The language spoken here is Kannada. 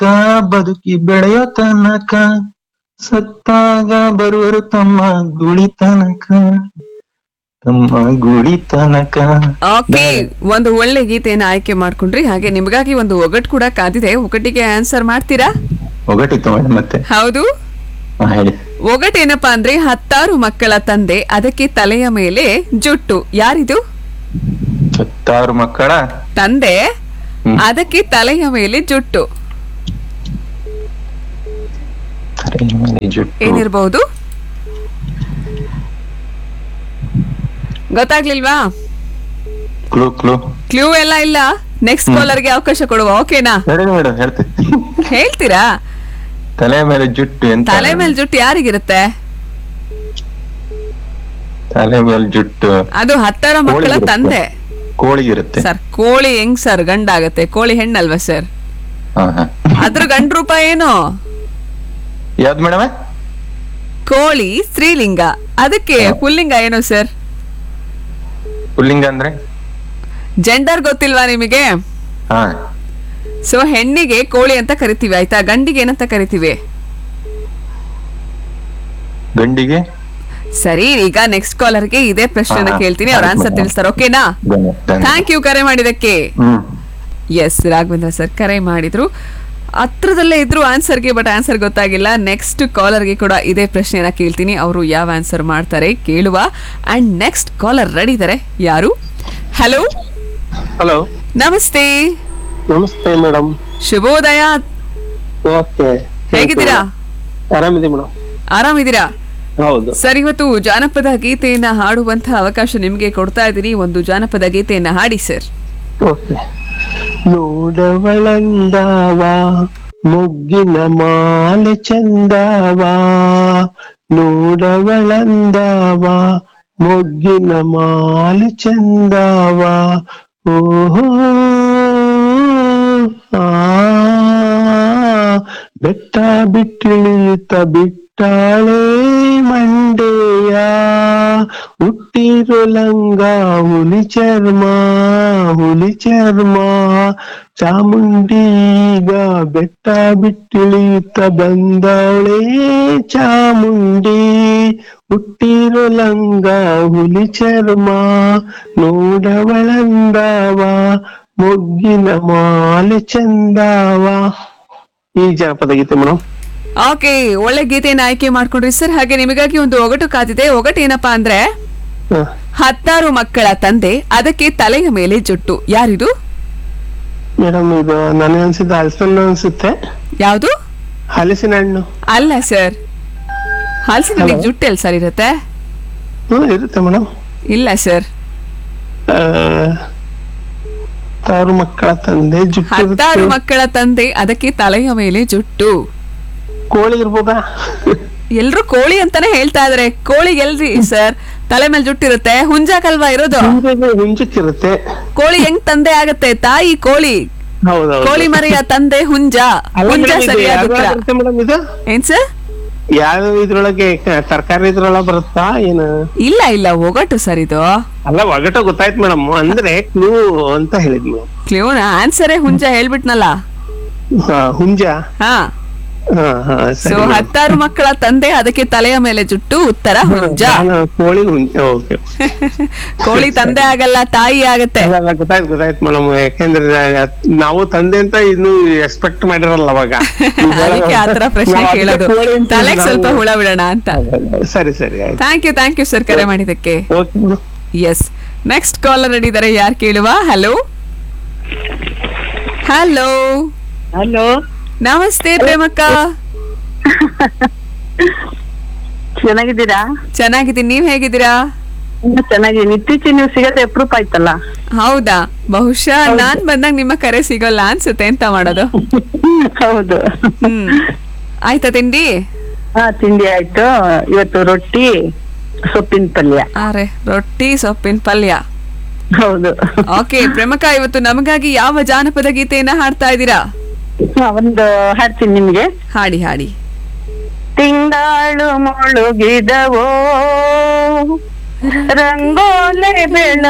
ನಗುತ್ತಾ ಬದುಕಿ ಬೆಳೆಯೋ ತನಕ ಸತ್ತಾಗ ಬರುವರು ತಮ್ಮ ಗುಳಿ ತನಕ ತಮ್ಮ ಗುಳಿ ತನಕ ಓಕೆ ಒಂದು ಒಳ್ಳೆ ಗೀತೆಯನ್ನು ಆಯ್ಕೆ ಮಾಡ್ಕೊಂಡ್ರಿ ಹಾಗೆ ನಿಮಗಾಗಿ ಒಂದು ಒಗಟ್ ಕೂಡ ಕಾದಿದೆ ಒಗಟಿಗೆ ಆನ್ಸರ್ ಮಾಡ್ತೀರಾ ಒಗಟಿತ್ತು ಮೇಡಮ್ ಮತ್ತೆ ಹೌದು ಹಾ, ಹೇಳಿ ಒಗಟೇನಪ್ಪಾ ಅಂದ್ರೆ ಹತ್ತಾರು ಮಕ್ಕಳ ತಂದೆ ಅದಕ್ಕೆ ತಲೆಯ ಮೇಲೆ ಜುಟ್ಟು ಯಾರಿದು ಹತ್ತಾರು ಮಕ್ಕಳ ತಂದೆ ಹ್ಮ್. ಅದಕ್ಕೆ ತಲೆಯ ಮೇಲೆ ಜುಟ್ಟು ತಲೆಯ ಮೇಲೆ ಜುಟ್ಟು ಏನಿರ್ಬಹುದು ಗೊತ್ತಾಗ್ಲಿಲ್ವಾ ಕ್ಲೂ ಕ್ಲೂ ಕ್ಲೂ ಎಲ್ಲ ಇಲ್ಲ ನೆಕ್ಸ್ಟ್ ಕಾಲರ್ಗೆ ಅವಕಾಶ ಕೊಡುವ ಓಕೆನಾ ಹೇಳಿ ಮೇಡಮ್ ಹೇಳ್ತೀನಿ ಹೇಳ್ತೀರಾ ತಲೆಯ ಮೇಲೆ ಜುಟ್ಟು ಎಂತ ತಲೆ ಮೇಲೆ ಜುಟ್ಟು ಯಾರಿಗಿರುತ್ತೆ ತಲೆ ಮೇಲೆ ಜುಟ್ಟು ಅದು ಹತ್ತಾರು ಮಕ್ಕಳ ಕೋಳಿಗಿರುತ್ತೆ. ತಂದೆ ಕೋಳಿಗಿರುತ್ತೆ ಸರ್ ಕೋಳಿ ಹೆಂಗ್ ಸರ್ ಗಂಡಾಗತ್ತೆ ಕೋಳಿ ಹೆಣ್ಣಲ್ವಾ ಸರ್ ಹಾ ಹಾ ಅದ್ರ ಗಂಡ ರೂಪ ಏನು ಯಾವ್ದು ಮೇಡಮ್ ಕೋಳಿ ಸ್ತ್ರೀಲಿಂಗ ಅದಕ್ಕೆ ಪುಲ್ಲಿಂಗ ಏನು ಸರ್ ಪುಲ್ಲಿಂಗ ಅಂದ್ರೆ ಜೆಂಡರ್ ಗೊತ್ತಿಲ್ವಾ ನಿಮಗೆ ಹಾ ಸೊ ಹೆಣ್ಣಿಗೆ ಕೋಳಿ ಅಂತ ಕರಿತೀವಿ ಆಯ್ತಾ ಗಂಡಿಗೆ ಏನಂತ ಕರಿತೀವಿ ಗಂಡಿಗೆ ಸರಿ ಈಗ ನೆಕ್ಸ್ಟ್ ಕಾಲರ್ಗೆ ಇದೇ ಪ್ರಶ್ನೆನ ಹಾ, ಕೇಳ್ತೀನಿ ಅವ್ರ ಆಯ್ತು ಆನ್ಸರ್ madam. ತಿಳಿಸ್ತಾರೆ ಓಕೆನಾ ಧನ್ಯ- ಧನ್ಯ. ಥ್ಯಾಂಕ್ ಯು ಕರೆ ಮಾಡಿದಕ್ಕೆ ಹ್ಮ್ ಎಸ್ ರಾಘವೇಂದ್ರ ಸರ್ ಕರೆ ಮಾಡಿದ್ರು ಹತ್ರದಲ್ಲೇ ಇದ್ರು ಆನ್ಸರ್ಗೆ ಬಟ್ ಆನ್ಸರ್ ಗೊತ್ತಾಗಿಲ್ಲ ನೆಕ್ಸ್ಟ್ ಕಾಲರ್ಗೆ ಕೂಡ ಇದೇ ಪ್ರಶ್ನೆನ ಕೇಳ್ತೀನಿ ಅವರು ಯಾವ ಆನ್ಸರ್ ಮಾಡ್ತಾರೆ ಕೇಳುವ ಅಂಡ್ ನೆಕ್ಸ್ಟ್ ಕಾಲರ್ ರೆಡಿ ಇದ್ದಾರೆ ಯಾರು ಹಲೋ ಹಲೋ ನಮಸ್ತೆ ನಮಸ್ತೆ ಮೇಡಮ್ ಶುಭೋದಯ ಓಕೆ ಹೇಗಿದ್ದೀರಾ ಆರಾಮಿದೆ ಮೇಡಮ್ ಆರಾಮಿದ್ದೀರಾ ಹೌದು ಸರ್ ಇವತ್ತು ಜಾನಪದ ಗೀತೆಯನ್ನ ಹಾಡುವಂತಹ ಅವಕಾಶ ನಿಮಗೆ ಕೊಡ್ತಾ ಇದ್ದೀನಿ ಒಂದು ಜಾನಪದ ಗೀತೆಯನ್ನ ಹಾಡಿ ಸರ್ ಓಕೆ ನೋಡವಳಂದಾವ ಮೊಗ್ಗಿನ ಮಾಲೆ ಚಂದಾವ ನೋಡವಳಂದಾವ ಮೊಗ್ಗಿನ ಮಾಲೆ ಚಂದಾವ ಓಹೋ ಆ ಬೆಟ್ಟ ಬಿಟ್ಟಿಳಿತ ಬಿಟ್ಟಾಳೆ ಮಂಡೆಯ ಹುಟ್ಟಿರೋ ಲಂಗ ಹುಲಿ ಚರ್ಮ ಹುಲಿ ಚರ್ಮ ಚಾಮುಂಡೀಗ ಬೆಟ್ಟ ಬಿಟ್ಟಿಳಿತ ಬಂದವಳೆ ಚಾಮುಂಡಿ ಹುಟ್ಟಿರೋ ಲಂಗ ಹುಲಿ ಚರ್ಮ ನೋಡವಳಂದಾವ ಮೊಗ್ಗಿನ ಮಾಲೆ ಚಂದಾವ ಈ ಜಾನಪದ ಗೀತೆ ಮೇಡಮ್ ಓಕೆ ಒಳ್ಳೆ ಗೀತೆಯನ್ನ ಆಯ್ಕೆ ಮಾಡ್ಕೊಂಡ್ರಿ ಸರ್ ಹಾಗೆ ನಿಮಗಾಗಿ ಒಂದು ಒಗಟು ಕಾದಿದೆ ಒಗಟು ಏನಪ್ಪಾ ಅಂದ್ರೆ ಹತ್ತಾರು ಮಕ್ಕಳ ತಂದೆ ಅದಕ್ಕೆ ತಲೆಯ ಮೇಲೆ ಜುಟ್ಟು ಯಾರಿದು ಮೇಡಮ್ ಇದು ನನಗೆ ಅನ್ಸಿದ್ದು ಹಲಸಿನ ಹಣ್ಣು ಅನ್ಸುತ್ತೆ ಯಾವುದು ಹಲಸಿನ ಹಣ್ಣು ಅಲ್ಲ ಸರ್ ಹಲಸಿನ ಜುಟ್ಟು ಎಲ್ಲಿ ಸರ್ ಇರುತ್ತೆ ಹ್ಮ್ ಇರುತ್ತೆ ಮೇಡಮ್ ಇಲ್ಲ ಸರ್ ತಾರು ಮಕ್ಕಳ ತಂದೆ ಜುಟ್ಟು ಹತ್ತಾರು ಇರುತ್ತೆ. ಮಕ್ಕಳ ತಂದೆ ಅದಕ್ಕೆ ತಲೆಯ ಮೇಲೆ ಜುಟ್ಟು ಕೋಳಿ ಇರ್ಬೋದಾ ಎಲ್ರು ಕೋಳಿ ಅಂತಾನೆ ಹೇಳ್ತಾ ಇದಾರೆ ಕೋಳಿ ಎಲ್ರಿ ಸರ್ ತಲೆ ಮೇಲೆ ಜುಟ್ಟಿರುತ್ತೆ ಹುಂಜಾಕಲ್ವಾ ಇರೋದು ಹುಂಜಕ್ಕೆ ಹುಂಜಕ್ಕಿರುತ್ತೆ ಕೋಳಿ ಹೆಂಗ್ ತಂದೆ ಆಗತ್ತೆ ತಾಯಿ ಕೋಳಿ ಹೌದೌದು ಕೋಳಿ ಮರಿಯ ತಂದೆ ಹುಂಜ ಹುಂಜ ಸರಿಯಾದ ಉತ್ತರ ಮೇಡಮ್ ಇದು ಏನ್ ಸರ್ ಯಾವ ಇದ್ರೊಳಗೆ ತರಕಾರಿ ಇದ್ರೊಳಗೆ ಬರುತ್ತಾ ಏನು ಇಲ್ಲ ಇಲ್ಲ ಒಗಟು ಸರ್ ಇದು ಅಲ್ಲ ಒಗಟ ಗೊತ್ತಾಯ್ತು ಮೇಡಮ್ ಅಂದ್ರೆ ಕ್ಲೂ ಅಂತ ಹೇಳಿದ್ನು ಕ್ಲೂನ ಆನ್ಸರೇ ಹುಂಜ ಹೇಳ್ಬಿಟ್ನಲ್ಲ ಹಾ ಹುಂಜ ಹಾ ಹಾ ಹಾ ಸೊ ಸರಿ madam. ಹತ್ತಾರು ಮಕ್ಕಳ ತಂದೆ ಅದಕ್ಕೆ ತಲೆಯ ಮೇಲೆ ಜುಟ್ಟು ಉತ್ತರ ಹುಂಜ ನಾನು ಕೋಳಿ ಹುಂಜ ಓಕೆ ಕೋಳಿ ತಂದೆ ಆಗಲ್ಲ ತಾಯಿ ಆಗತ್ತೆ ಅಲ್ಲ, ಗೊತ್ತಾಯ್ತು ಗೊತ್ತಾಯ್ತು ಮೇಡಮ್ ಯಾಕೆಂದ್ರೆ ನಾವು ತಂದೆ ಅಂತ ಇನ್ನು ಎಕ್ಸ್ಪೆಕ್ಟ್ ಮಾಡಿರಲ್ಲ ಅವಾಗ ಅದಕ್ಕೆ ಆತರ ಪ್ರಶ್ನೆ ನಾವು ಅದಕ್ಕೆ ಕೇಳೋದು ಕೋಳಿ ಅಂತ ತಲೆಗೆ ನಾವು- ಸ್ವಲ್ಪ ಹುಳ ಬಿಡೋಣ ಅಂತ ಸರಿ ಸರಿ ಆಯ್ತು thank you thank you sir ಕರೆ ಮಾಡಿದ್ದಕ್ಕೆ okay madam yes next caller ಇದ್ದಾರೆ ಯಾರು ಕೇಳುವ ಹಲೋ ಹಲೋ ಹಲೋ ನಮಸ್ತೆ ಪ್ರೇಮಕ್ಕ ಚೆನ್ನಾಗಿದ್ದೀರಾ ಚೆನ್ನಾಗಿದ್ದೀನಿ ನೀವ್ ಹೇಗಿದ್ದೀರಾ ತುಂಬಾ ಚೆನ್ನಾಗಿದ್ದೀನಿ ಇತ್ತೀಚೆಗೆ ನೀವು ಸಿಗತ್ತೆ ಅಪ್ರೂಪ್ ಆಯ್ತಲ್ಲ ಹೌದಾ ಬಹುಶಃ ನಾನ್ ಬಂದಾಗ ನಿಮ್ಮ ಕರೆ ಸಿಗೋಲ್ಲ ಅನ್ಸುತ್ತೆ ಎಂತ ಮಾಡೋದು ಹೌದು ಹ್ಮ್ ಆಯ್ತಾ ತಿಂಡಿ ಹಾ ತಿಂಡಿ ಆಯ್ತು ಇವತ್ತು ರೊಟ್ಟಿ ಸೊಪ್ಪಿನ ಪಲ್ಯ ಅರೆ ರೊಟ್ಟಿ ಸೊಪ್ಪಿನ ಪಲ್ಯ ಹೌದು ಓಕೆ ಪ್ರೇಮಕ್ಕ ಇವತ್ತು ನಮಗಾಗಿ ಯಾವ ಜಾನಪದ ಗೀತೆಯನ್ನ ಹಾಡ್ತಾ ಇದ್ದೀರಾ ಹಾ, ಒಂದು ಹಾಡ್ತೀನಿ ನಿಮ್ಗೆ ಹಾಡಿ ಹಾಡಿ ತಿಂಗಾಳು ಮುಳುಗಿದವೋ ರಂಗೋಲೆ ಬೆಳ